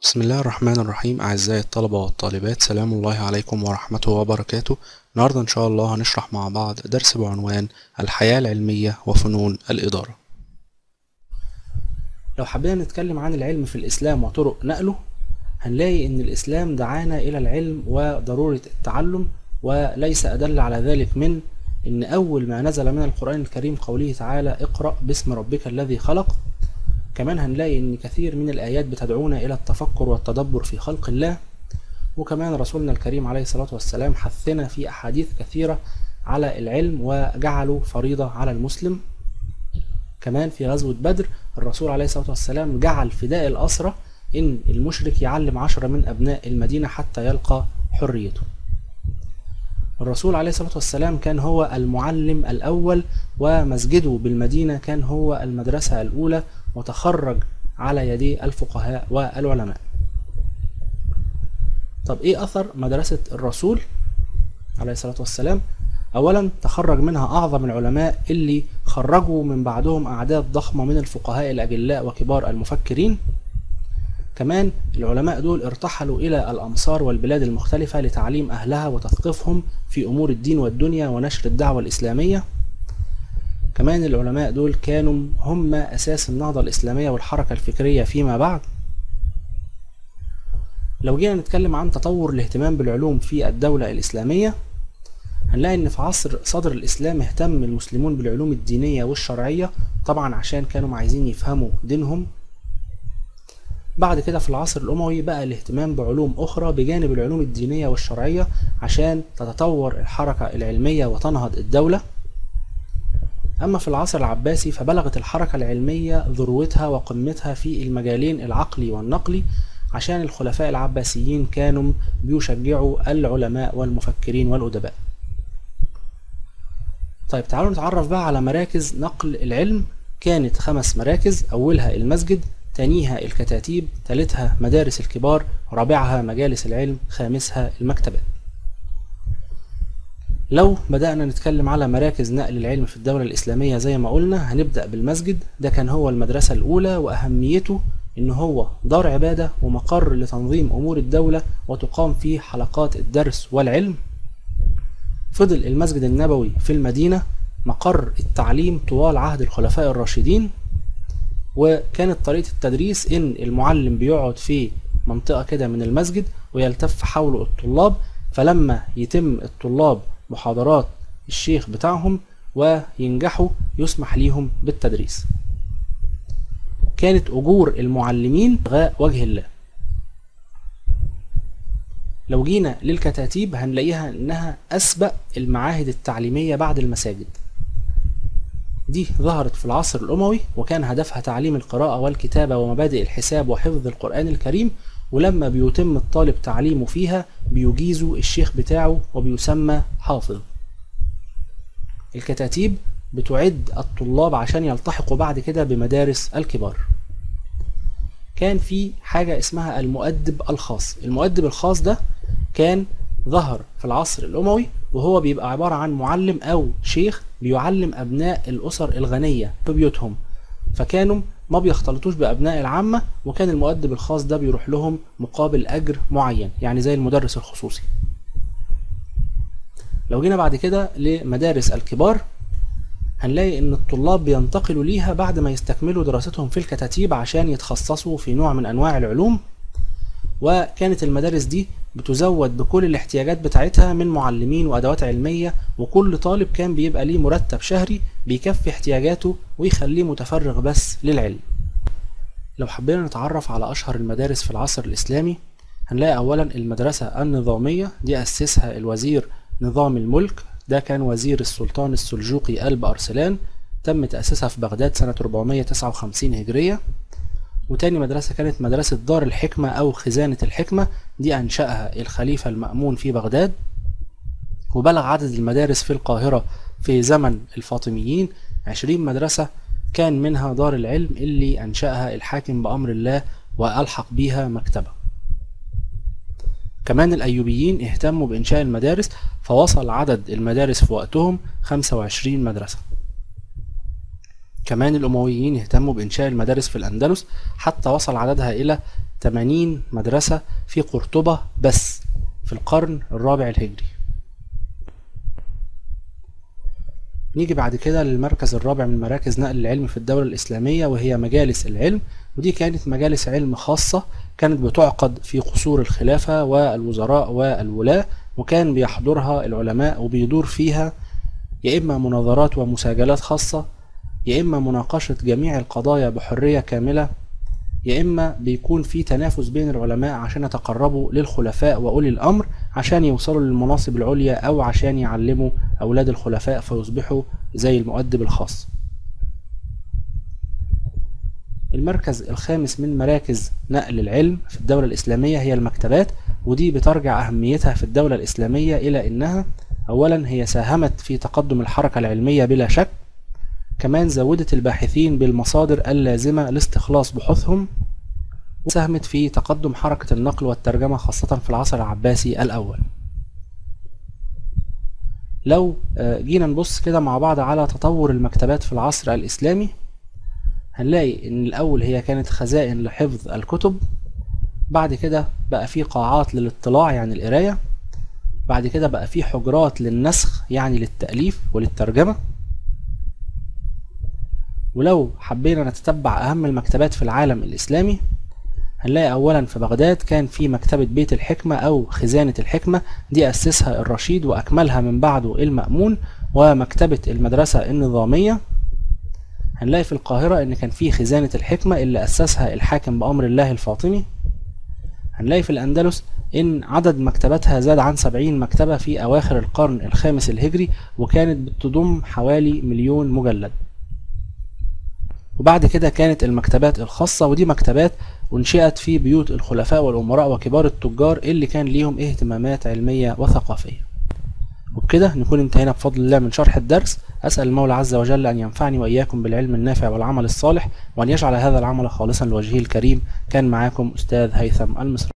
بسم الله الرحمن الرحيم أعزائي الطلبة والطالبات سلام الله عليكم ورحمته وبركاته النهاردة إن شاء الله هنشرح مع بعض درس بعنوان الحياة العلمية وفنون الإدارة لو حبينا نتكلم عن العلم في الإسلام وطرق نقله هنلاقي إن الإسلام دعانا إلى العلم وضرورة التعلم وليس أدل على ذلك من إن أول ما نزل من القرآن الكريم قوله تعالى اقرأ باسم ربك الذي خلق كمان هنلاقي إن كثير من الآيات بتدعونا إلى التفكر والتدبر في خلق الله وكمان رسولنا الكريم عليه الصلاة والسلام حثنا في أحاديث كثيرة على العلم وجعله فريضة على المسلم كمان في غزوة بدر الرسول عليه الصلاة والسلام جعل فداء الأسرة إن المشرك يعلم عشرة من أبناء المدينة حتى يلقى حريته الرسول عليه الصلاة والسلام كان هو المعلم الأول ومسجده بالمدينة كان هو المدرسة الأولى وتخرج على يدي الفقهاء والعلماء طب ايه اثر مدرسة الرسول عليه الصلاة والسلام اولا تخرج منها اعظم العلماء اللي خرجوا من بعدهم اعداد ضخمة من الفقهاء الاجلاء وكبار المفكرين كمان العلماء دول ارتحلوا الى الامصار والبلاد المختلفة لتعليم اهلها وتثقيفهم في امور الدين والدنيا ونشر الدعوة الاسلامية كمان العلماء دول كانوا هم أساس النهضة الإسلامية والحركة الفكرية فيما بعد لو جينا نتكلم عن تطور الاهتمام بالعلوم في الدولة الإسلامية هنلاقي إن في عصر صدر الإسلام اهتم المسلمون بالعلوم الدينية والشرعية طبعا عشان كانوا عايزين يفهموا دينهم بعد كده في العصر الأموي بقى الاهتمام بعلوم أخرى بجانب العلوم الدينية والشرعية عشان تتطور الحركة العلمية وتنهض الدولة أما في العصر العباسي فبلغت الحركة العلمية ذروتها وقمتها في المجالين العقلي والنقلي عشان الخلفاء العباسيين كانوا بيشجعوا العلماء والمفكرين والأدباء طيب تعالوا نتعرف بقى على مراكز نقل العلم كانت خمس مراكز أولها المسجد تانيها الكتاتيب تالتها مدارس الكبار رابعها مجالس العلم خامسها المكتبات لو بدأنا نتكلم على مراكز نقل العلم في الدولة الإسلامية زي ما قلنا هنبدأ بالمسجد ده كان هو المدرسة الأولى وأهميته إن هو دار عبادة ومقر لتنظيم أمور الدولة وتقام فيه حلقات الدرس والعلم فضل المسجد النبوي في المدينة مقر التعليم طوال عهد الخلفاء الراشدين وكانت طريقة التدريس إن المعلم بيقعد في منطقة كده من المسجد ويلتف حوله الطلاب فلما يتم الطلاب محاضرات الشيخ بتاعهم وينجحوا يسمح ليهم بالتدريس كانت أجور المعلمين غاء وجه الله لو جينا للكتاتيب هنلاقيها إنها أسبق المعاهد التعليمية بعد المساجد دي ظهرت في العصر الأموي وكان هدفها تعليم القراءة والكتابة ومبادئ الحساب وحفظ القرآن الكريم ولما بيتم الطالب تعليمه فيها بيجيزوا الشيخ بتاعه وبيسمى حافظ الكتاتيب بتعد الطلاب عشان يلتحقوا بعد كده بمدارس الكبار كان في حاجة اسمها المؤدب الخاص المؤدب الخاص ده كان ظهر في العصر الأموي وهو بيبقى عبارة عن معلم أو شيخ بيعلم أبناء الأسر الغنية في بيوتهم فكانوا ما بيختلطوش بأبناء العامة وكان المؤدب الخاص ده بيروح لهم مقابل أجر معين يعني زي المدرس الخصوصي لو جينا بعد كده لمدارس الكبار هنلاقي ان الطلاب بينتقلوا ليها بعد ما يستكملوا دراستهم في الكتاتيب عشان يتخصصوا في نوع من انواع العلوم وكانت المدارس دي بتزود بكل الاحتياجات بتاعتها من معلمين وادوات علميه وكل طالب كان بيبقى ليه مرتب شهري بيكفي احتياجاته ويخليه متفرغ بس للعلم لو حبينا نتعرف على اشهر المدارس في العصر الاسلامي هنلاقي اولا المدرسه النظاميه دي اسسها الوزير نظام الملك ده كان وزير السلطان السلجوقي قلب ارسلان تم تاسيسها في بغداد سنه 459 هجريه وتاني مدرسة كانت مدرسة دار الحكمة أو خزانة الحكمة دي أنشأها الخليفة المأمون في بغداد وبلغ عدد المدارس في القاهرة في زمن الفاطميين عشرين مدرسة كان منها دار العلم اللي أنشأها الحاكم بأمر الله وألحق بيها مكتبة كمان الأيوبيين اهتموا بإنشاء المدارس فوصل عدد المدارس في وقتهم 25 مدرسة كمان الأمويين اهتموا بإنشاء المدارس في الأندلس حتى وصل عددها إلى 80 مدرسة في قرطبة بس في القرن الرابع الهجري نيجي بعد كده للمركز الرابع من مراكز نقل العلم في الدولة الإسلامية وهي مجالس العلم ودي كانت مجالس علم خاصة كانت بتعقد في قصور الخلافة والوزراء والولاة وكان بيحضرها العلماء وبيدور فيها يا إما مناظرات ومساجلات خاصة يا إما مناقشة جميع القضايا بحرية كاملة يا إما بيكون في تنافس بين العلماء عشان يتقربوا للخلفاء وأولي الأمر عشان يوصلوا للمناصب العليا أو عشان يعلموا أولاد الخلفاء فيصبحوا زي المؤدب الخاص المركز الخامس من مراكز نقل العلم في الدولة الإسلامية هي المكتبات ودي بترجع أهميتها في الدولة الإسلامية إلى إنها أولا هي ساهمت في تقدم الحركة العلمية بلا شك كمان زودت الباحثين بالمصادر اللازمة لاستخلاص بحوثهم وساهمت في تقدم حركة النقل والترجمة خاصة في العصر العباسي الأول لو جينا نبص كده مع بعض على تطور المكتبات في العصر الإسلامي هنلاقي إن الأول هي كانت خزائن لحفظ الكتب بعد كده بقى في قاعات للاطلاع يعني القراية بعد كده بقى في حجرات للنسخ يعني للتأليف وللترجمة ولو حبينا نتتبع أهم المكتبات في العالم الإسلامي هنلاقي أولا في بغداد كان في مكتبة بيت الحكمة أو خزانة الحكمة دي أسسها الرشيد وأكملها من بعده المأمون ومكتبة المدرسة النظامية هنلاقي في القاهرة إن كان في خزانة الحكمة اللي أسسها الحاكم بأمر الله الفاطمي هنلاقي في الأندلس إن عدد مكتباتها زاد عن 70 مكتبة في أواخر القرن الخامس الهجري وكانت بتضم حوالي مليون مجلد وبعد كده كانت المكتبات الخاصة ودي مكتبات أنشئت في بيوت الخلفاء والأمراء وكبار التجار اللي كان ليهم اهتمامات علمية وثقافية وبكده نكون انتهينا بفضل الله من شرح الدرس أسأل المولى عز وجل أن ينفعني وإياكم بالعلم النافع والعمل الصالح وأن يجعل هذا العمل خالصا لوجهه الكريم كان معاكم أستاذ هيثم المصري